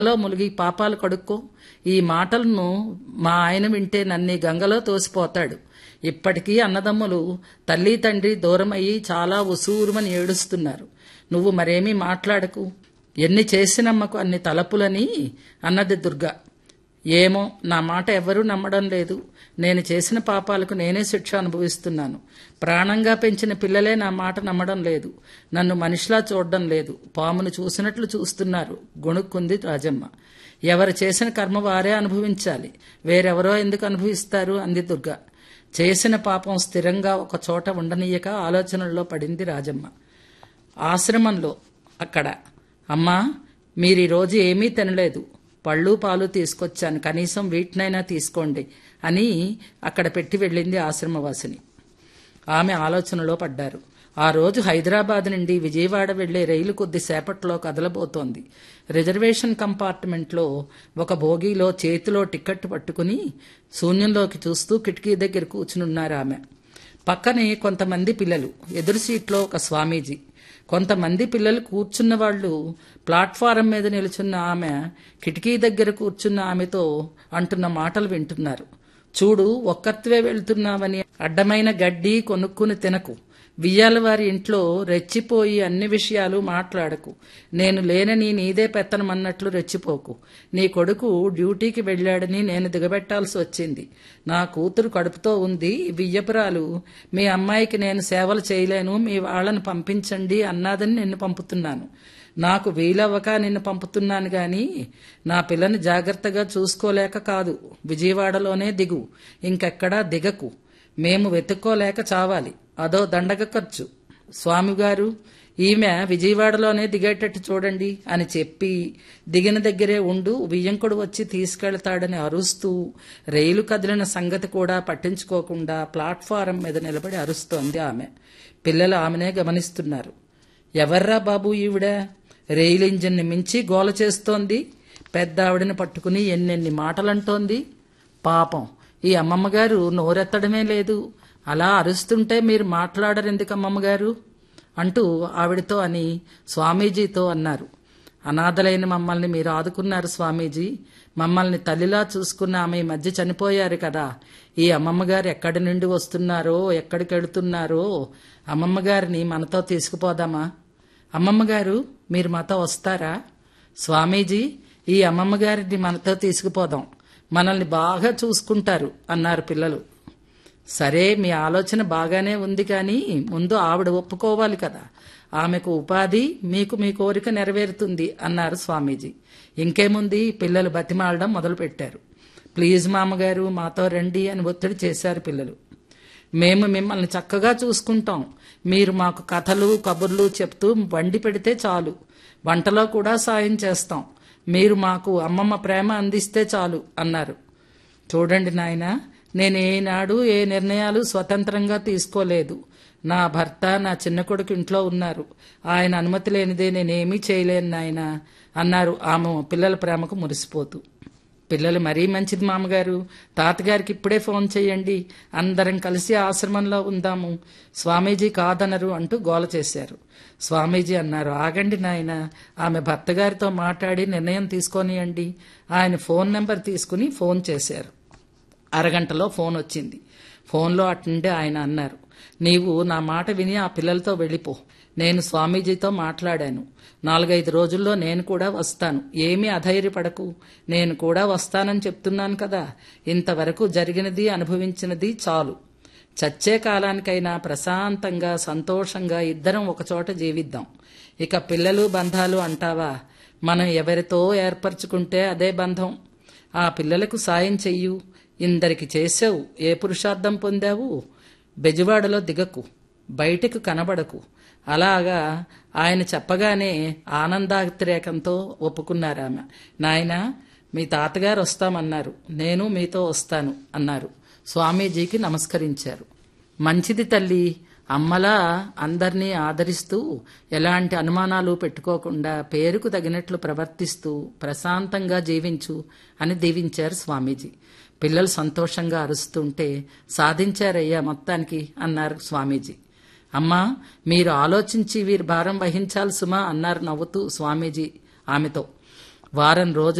లో ములిగి పాపాలు కడుక్కో ఈ మాటలను మా ఆయన వింటే నన్ను ఈ గంగలో తోసిపోతాడు ఇప్పటికీ అన్నదమ్ములు తల్లి తండ్రి దూరమయ్యి చాలా ఉసూరుమని ఏడుస్తున్నారు నువ్వు మరేమీ మాట్లాడకు ఎన్ని చేసినమ్మకు అన్ని తలపులని అన్నది దుర్గా ఏమో నా మాట ఎవరూ నమ్మడం లేదు నేను చేసిన పాపాలకు నేనే శిక్ష అనుభవిస్తున్నాను ప్రాణంగా పెంచిన పిల్లలే నా మాట నమ్మడం లేదు నన్ను మనిషిలా చూడడం లేదు పామును చూసినట్లు చూస్తున్నారు గొణుక్కుంది రాజమ్మ ఎవరు చేసిన కర్మ వారే అనుభవించాలి వేరెవరో ఎందుకు అనుభవిస్తారు అంది దుర్గా చేసిన పాపం స్థిరంగా ఒక చోట ఉండనీయక ఆలోచనల్లో పడింది రాజమ్మ ఆశ్రమంలో అక్కడ అమ్మా మీరు ఈరోజు ఏమీ తినలేదు పళ్ళు పాలు తీసుకొచ్చాను కనీసం వీటినైనా తీసుకోండి అని అక్కడ పెట్టి వెళ్ళింది ఆశ్రమవాసిని ఆమె ఆలోచనలో పడ్డారు ఆ రోజు హైదరాబాద్ నుండి విజయవాడ వెళ్లే రైలు కొద్దిసేపట్లో కదలబోతోంది రిజర్వేషన్ కంపార్ట్మెంట్లో ఒక బోగీలో చేతిలో టికెట్ పట్టుకుని శూన్యంలోకి చూస్తూ కిటికీ దగ్గర కూర్చునున్నారు ఆమె పక్కనే కొంతమంది పిల్లలు ఎదురు సీట్లో ఒక స్వామీజీ కొంతమంది పిల్లలు కూర్చున్న వాళ్ళు ప్లాట్ఫారం మీద నిలుచున్న ఆమె కిటికీ దగ్గర కూర్చున్న ఆమెతో అంటున్న మాటలు వింటున్నారు చూడు ఒక్కత్వే వెళ్తున్నావని అడ్డమైన గడ్డి కొనుక్కుని తినకు వియ్యాల వారి ఇంట్లో రెచ్చిపోయి అన్ని విషయాలు మాట్లాడకు నేను లేనని నీదే పెత్తనమన్నట్లు రెచ్చిపోకు నీ కొడుకు డ్యూటీకి వెళ్ళాడని నేను దిగబెట్టాల్సి వచ్చింది నా కూతురు కడుపుతో ఉంది వియ్యపురాలు మీ అమ్మాయికి నేను సేవలు చేయలేను మీ వాళ్ళని పంపించండి అన్నాదని నిన్ను పంపుతున్నాను నాకు వీలవ్వక నిన్ను పంపుతున్నాను గాని నా పిల్లని జాగ్రత్తగా చూసుకోలేక కాదు విజయవాడలోనే దిగు ఇంకెక్కడా దిగకు మేము వెతుక్కోలేక చావాలి అదో దండగ ఖర్చు స్వామిగారు ఈమె విజయవాడలోనే దిగేటట్టు చూడండి అని చెప్పి దిగిన దగ్గరే ఉండు వియ్యంకుడు వచ్చి తీసుకెళ్తాడని అరుస్తూ రైలు కదిలిన సంగతి కూడా పట్టించుకోకుండా ప్లాట్ఫారం మీద నిలబడి అరుస్తోంది ఆమె పిల్లలు ఆమెనే గమనిస్తున్నారు ఎవర్రా బాబు ఈవిడ రైలు ఇంజిన్ని మించి గోల చేస్తోంది పెద్ద ఆవిడని పట్టుకుని ఎన్నెన్ని మాటలంటోంది పాపం ఈ అమ్మమ్మగారు నోరెత్తడమే లేదు అలా అరుస్తుంటే మీరు మాట్లాడరెందుకు అమ్మమ్మగారు అంటూ ఆవిడతో అని స్వామీజీతో అన్నారు అనాథలైన మమ్మల్ని మీరు ఆదుకున్నారు స్వామీజీ మమ్మల్ని తల్లిలా చూసుకున్న ఆమె ఈ మధ్య చనిపోయారు కదా ఈ అమ్మమ్మగారు ఎక్కడి నుండి వస్తున్నారో ఎక్కడికి వెళుతున్నారో అమ్మమ్మగారిని మనతో తీసుకుపోదామా అమ్మమ్మగారు మీరు మాతో వస్తారా స్వామీజీ ఈ అమ్మమ్మగారిని మనతో తీసుకుపోదాం మనల్ని బాగా చూసుకుంటారు అన్నారు పిల్లలు సరే మీ ఆలోచన బాగానే ఉంది కానీ ముందు ఆవిడ ఒప్పుకోవాలి కదా ఆమెకు ఉపాధి మీకు మీ కోరిక నెరవేరుతుంది అన్నారు స్వామీజీ ఇంకేముంది పిల్లలు బతిమాలడం మొదలుపెట్టారు ప్లీజ్ మామగారు మాతో రండి అని ఒత్తిడి చేశారు పిల్లలు మేము మిమ్మల్ని చక్కగా చూసుకుంటాం మీరు మాకు కథలు కబుర్లు చెప్తూ వండి పెడితే చాలు వంటలో కూడా సాయం చేస్తాం మీరు మాకు అమ్మమ్మ ప్రేమ అందిస్తే చాలు అన్నారు చూడండి నాయన నేను ఏనాడు ఏ నిర్ణయాలు స్వతంత్రంగా తీసుకోలేదు నా భర్త నా చిన్న కొడుకు ఇంట్లో ఉన్నారు ఆయన అనుమతి లేనిదే నేనేమీ చేయలేను నాయన అన్నారు ఆమె పిల్లల ప్రేమకు మురిసిపోతూ పిల్లలు మరీ మంచిది మామగారు తాతగారికి ఇప్పుడే ఫోన్ చేయండి అందరం కలిసి ఆశ్రమంలో ఉందాము స్వామీజీ కాదనరు అంటూ గోల చేశారు స్వామీజీ అన్నారు ఆగండి నాయన ఆమె భర్తగారితో మాట్లాడి నిర్ణయం తీసుకొనియండి ఆయన ఫోన్ నెంబర్ తీసుకుని ఫోన్ చేశారు అరగంటలో ఫోన్ వచ్చింది ఫోన్లో అట్నుండి ఆయన అన్నారు నీవు నా మాట విని ఆ పిల్లలతో వెళ్ళిపో నేను స్వామీజీతో మాట్లాడాను నాలుగైదు రోజుల్లో నేను కూడా వస్తాను ఏమీ అధైర్యపడకు నేను కూడా వస్తానని చెప్తున్నాను కదా ఇంతవరకు జరిగినది అనుభవించినది చాలు చచ్చే కాలానికైనా ప్రశాంతంగా సంతోషంగా ఇద్దరం ఒకచోట జీవిద్దాం ఇక పిల్లలు బంధాలు అంటావా మనం ఎవరితో ఏర్పరచుకుంటే అదే బంధం ఆ పిల్లలకు సాయం చెయ్యు ఇందరికి చేసావు ఏ పురుషార్థం పొందావు బెజవాడలో దిగకు బయటకు కనబడకు అలాగా ఆయన చెప్పగానే ఆనందాతిరేకంతో ఒప్పుకున్నారు ఆమె నాయన మీ తాతగారు వస్తామన్నారు నేను మీతో వస్తాను అన్నారు స్వామీజీకి నమస్కరించారు మంచిది తల్లి అమ్మలా అందర్నీ ఆదరిస్తూ ఎలాంటి అనుమానాలు పెట్టుకోకుండా పేరుకు తగినట్లు ప్రవర్తిస్తూ ప్రశాంతంగా జీవించు అని దీవించారు స్వామీజీ పిల్లలు సంతోషంగా అరుస్తుంటే సాధించారయ్యా మొత్తానికి అన్నారు స్వామీజీ అమ్మా మీరు ఆలోచించి వీరి భారం వహించాలి సుమా అన్నారు నవ్వుతూ స్వామీజీ ఆమెతో వారం రోజులు